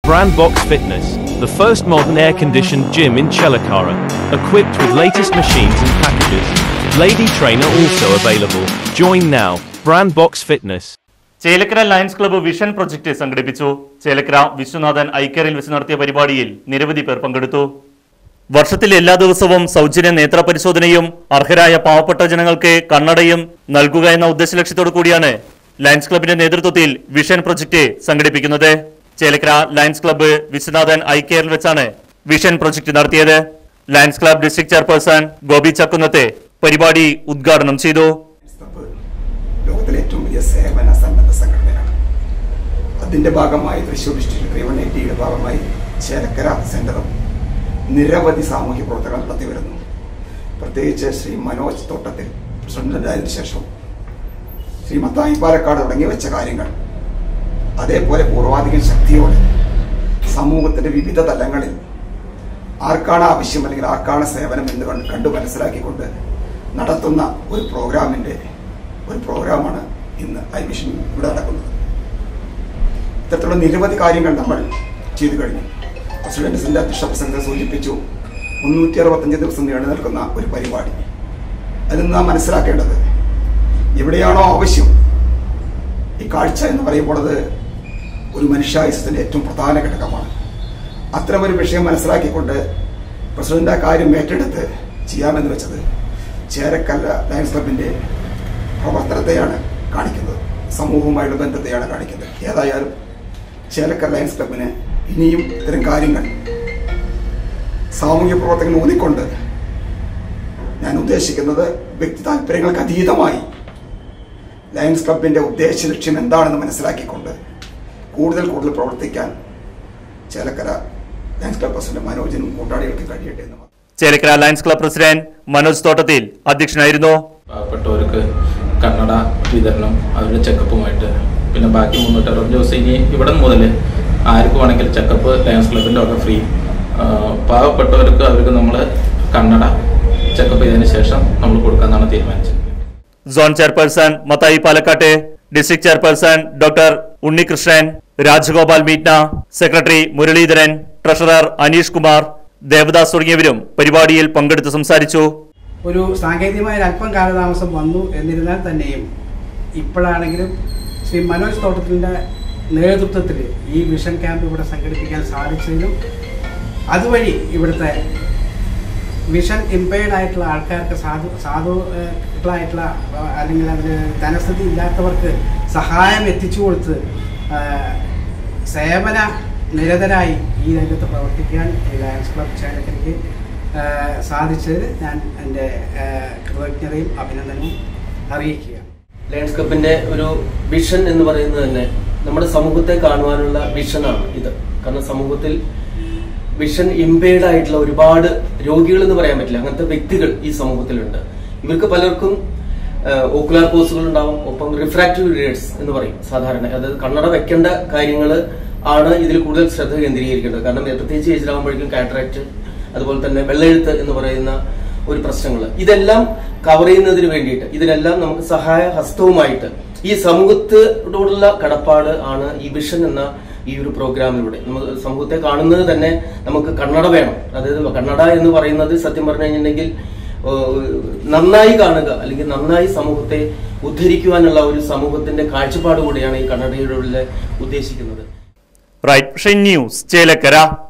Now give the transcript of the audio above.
Brandbox Fitness, the first modern air-conditioned gym in Chelakara, equipped with latest machines and packages. Lady trainer also available. Join now. Brandbox Fitness. Chelakkara lions club vision project സംഘടിപ്പിച്ചു ചേലക്കര വിശ്വനാഥൻ ഐക്യറിൽ വെച്ച് നടത്തിയ പരിപാടിയിൽ നിരവധി പേർ പങ്കെടുത്തു വർഷത്തിൽ എല്ലാ ദിവസവും സൗജന്യ നേത്ര പരിശോധനയും അർഹരായ പാവപ്പെട്ട ജനങ്ങൾക്ക് കണ്ണടയും നൽകുക എന്ന ഉദ്ദേശലക്ഷ്യത്തോടു കൂടിയാണ് ലയൺസ് ക്ലബിന്റെ നേതൃത്വത്തിൽ വിഷൻ പ്രൊജക്ട് സംഘടിപ്പിക്കുന്നത് ചേലക്കര ലയൺസ് ക്ലബ്ബ് വിശ്വനാഥൻ ഐക്യറിൽ വെച്ചാണ് വിഷൻ പ്രൊജക്ട് നടത്തിയത് lions club district chairperson Gopi ചക്കുന്നത്തെ പരിപാടി ഉദ്ഘാടനം ചെയ്തു ക്ലബ്ബ് ലോകത്തിലെ ഏറ്റവും വലിയ സേവന സന്നദ്ധ സംഘടനയാണ് അതിന്റെ ഭാഗമായി തൃശ്ശൂർ ഡിസ്ട്രിക്ട് ത്രീ വൺ എയ്റ്റിയുടെ ഭാഗമായി ചേലക്കര സെന്ററും നിരവധി സാമൂഹ്യ പ്രവർത്തനങ്ങൾ നടത്തി വരുന്നു പ്രത്യേകിച്ച് ശ്രീ മനോജ് തോട്ടത്തിൽ പ്രസിഡന്റായതിനു ശേഷം ശ്രീ മത്തായി പാലക്കാട് തുടങ്ങി വെച്ച കാര്യങ്ങൾ അതേപോലെ പൂർവാധികം ശക്തിയോടെ സമൂഹത്തിന്റെ വിവിധ തലങ്ങളിൽ ആർക്കാണ് ആവശ്യം അല്ലെങ്കിൽ ആർക്കാണ് സേവനം എന്ന് കണ്ട് കണ്ടു മനസ്സിലാക്കിക്കൊണ്ട് നടത്തുന്ന ഒരു പ്രോഗ്രാമിന്റെ ഒരു പ്രോഗ്രാമാണ് ഇന്ന് ഐ മിഷൻ ഇവിടെ നടക്കുന്നത് ഇത്തരത്തിലുള്ള നിരവധി കാര്യങ്ങൾ നമ്മൾ ചെയ്തു കഴിഞ്ഞു പ്രസിഡന്റ് സിന്റെ അധ്യക്ഷ പ്രസംഗം സൂചിപ്പിച്ചു മുന്നൂറ്റി അറുപത്തഞ്ച് ദിവസം നീണ്ടു നിൽക്കുന്ന ഒരു പരിപാടി അതിൽ നാം മനസ്സിലാക്കേണ്ടത് എവിടെയാണോ ആവശ്യം ഈ കാഴ്ച എന്ന് പറയുമ്പോൾ അത് ഒരു മനുഷ്യായുസത്തിന്റെ ഏറ്റവും പ്രധാന ഘടകമാണ് അത്തരമൊരു വിഷയം മനസ്സിലാക്കിക്കൊണ്ട് പ്രസിഡന്റ് ആ കാര്യം ഏറ്റെടുത്ത് ചെയ്യാമെന്ന് വെച്ചത് ചേരക്കല്ല ലയൺസ് ക്ലബിന്റെ പ്രവർത്തനത്തെയാണ് കാണിക്കുന്നത് സമൂഹവുമായുള്ള ബന്ധത്തെയാണ് കാണിക്കുന്നത് ഏതായാലും ചേലക്കൽ ലയൺസ് ക്ലബിന് ഇനിയും ഇത്തരം കാര്യങ്ങൾ സാമൂഹ്യ പ്രവർത്തകൻ ഊന്നിക്കൊണ്ട് ഞാൻ ഉദ്ദേശിക്കുന്നത് വ്യക്തി താല്പര്യങ്ങൾക്ക് അതീതമായി ലയൺസ് ക്ലബിന്റെ ഉദ്ദേശ ലക്ഷ്യം എന്താണെന്ന് മനസ്സിലാക്കിക്കൊണ്ട് കൂടുതൽ കൂടുതൽ പ്രവർത്തിക്കാൻ ചേലക്കര ലയൺസ് ക്ലബ് പ്രസിഡന്റ് മനോജിനും കൂട്ടാളികൾക്കും കഴിയട്ടെ എന്ന് മാത്രം. Chelakkara lions club president Manoj Thottathil അധ്യക്ഷനായിരുന്നു പാവപ്പെട്ടവർക്ക് കണ്ണട വിതരണം അവരുടെ ചെക്കപ്പുമായിട്ട് പിന്നെ ബാക്കി മുന്നൂറ്റി അറുപത് ദിവസം ഇനി ഇവിടെ മുതൽ ആർക്ക് വേണമെങ്കിലും ചെക്കപ്പ് ലയൺസ് ക്ലബിൻ്റെ ഒക്കെ ഫ്രീ പാവപ്പെട്ടവർക്ക് അവർക്ക് നമ്മൾ കണ്ണട ചെക്കപ്പ് ചെയ്തതിന് ശേഷം നമ്മൾ കൊടുക്കാമെന്നാണ് തീരുമാനിച്ചത് zone chairperson Mathai Palakkat district chairperson doctor Unnikrishnan Rajagopal മീറ്റ്ന സെക്രട്ടറി മുരളീധരൻ ട്രഷറർ അനീഷ് കുമാർ ദേവദാസ് തുടങ്ങിയവരും പരിപാടിയിൽ പങ്കെടുത്ത് സംസാരിച്ചു ഒരു സാങ്കേതികമായ ഒരു അല്പം കാലതാമസം വന്നു എന്നിരുന്നാൽ തന്നെയും ഇപ്പോഴാണെങ്കിലും ശ്രീ മനോജ് തോട്ടത്തിൻ്റെ നേതൃത്വത്തിൽ ഈ മിഷൻ ക്യാമ്പ് ഇവിടെ സംഘടിപ്പിക്കാൻ സാധിച്ചതിനും അതുവഴി ഇവിടുത്തെ വിഷൻ ഇമ്പയർഡ് ആയിട്ടുള്ള ആൾക്കാർക്ക് സാധു സാധുക്കളായിട്ടുള്ള അല്ലെങ്കിൽ അതിന് ധനസ്ഥിതി ഇല്ലാത്തവർക്ക് സഹായം എത്തിച്ചു കൊടുത്ത് ആ, സേവന നിരതരായി ഈ രംഗത്ത് പ്രവർത്തിക്കാൻ ഈ ലയൺസ് ക്ലബ് ചേലക്കരയ്ക്ക് ആ, സാധിച്ചതിൽ ഞാൻ എൻ്റെ ആ, കൃതജ്ഞതയും അഭിനന്ദനവും അറിയിക്കുകയാണ് ലയൺസ് ക്ലബിന്റെ ഒരു വിഷൻ എന്ന് പറയുന്നത് തന്നെ നമ്മുടെ സമൂഹത്തെ കാണുവാനുള്ള വിഷനാണ് ഇത് കാരണം സമൂഹത്തിൽ വിഷൻ ഇമ്പേർഡ് ആയിട്ടുള്ള ഒരുപാട് രോഗികൾ എന്ന് പറയാൻ പറ്റില്ല അങ്ങനത്തെ വ്യക്തികൾ ഈ സമൂഹത്തിലുണ്ട് ഇവർക്ക് പലർക്കും ഓക്കുലാർ കോഴ്സുകൾ ഉണ്ടാവും ഒപ്പം റിഫ്രാക്റ്റീവ് റേറ്റ്സ് എന്ന് പറയും സാധാരണ അതായത് കണ്ണട വെക്കേണ്ട കാര്യങ്ങൾ ആണ് ഇതിൽ കൂടുതൽ ശ്രദ്ധ കേന്ദ്രീകരിക്കേണ്ടത് കാരണം പ്രത്യേകിച്ച് ഏജിലാകുമ്പോഴേക്കും കാറ്ററാക്ട് അതുപോലെ തന്നെ വെള്ളെഴുത്ത് എന്ന് പറയുന്ന ഒരു പ്രശ്നങ്ങൾ ഇതെല്ലാം കവർ ചെയ്യുന്നതിന് വേണ്ടിയിട്ട് ഇതിനെല്ലാം നമുക്ക് സഹായ ഹസ്തവുമായിട്ട് ഈ സമൂഹത്തോടുള്ള കടപ്പാട് ആണ് ഈ വിഷൻ എന്ന ഈ ഒരു പ്രോഗ്രാമിലൂടെ നമുക്ക് സമൂഹത്തെ കാണുന്നത് തന്നെ നമുക്ക് കണ്ണട വേണം അതായത് കണ്ണട എന്ന് പറയുന്നത് സത്യം പറഞ്ഞു കഴിഞ്ഞിട്ടുണ്ടെങ്കിൽ ഏഹ്, നന്നായി കാണുക അല്ലെങ്കിൽ നന്നായി സമൂഹത്തെ ഉദ്ധരിക്കുവാനുള്ള ഒരു സമൂഹത്തിന്റെ കാഴ്ചപ്പാട് കൂടിയാണ് ഈ കണ്ണടയിലൂടെ ഉദ്ദേശിക്കുന്നത് റൈറ്റ് ന്യൂസ് ചേലക്കര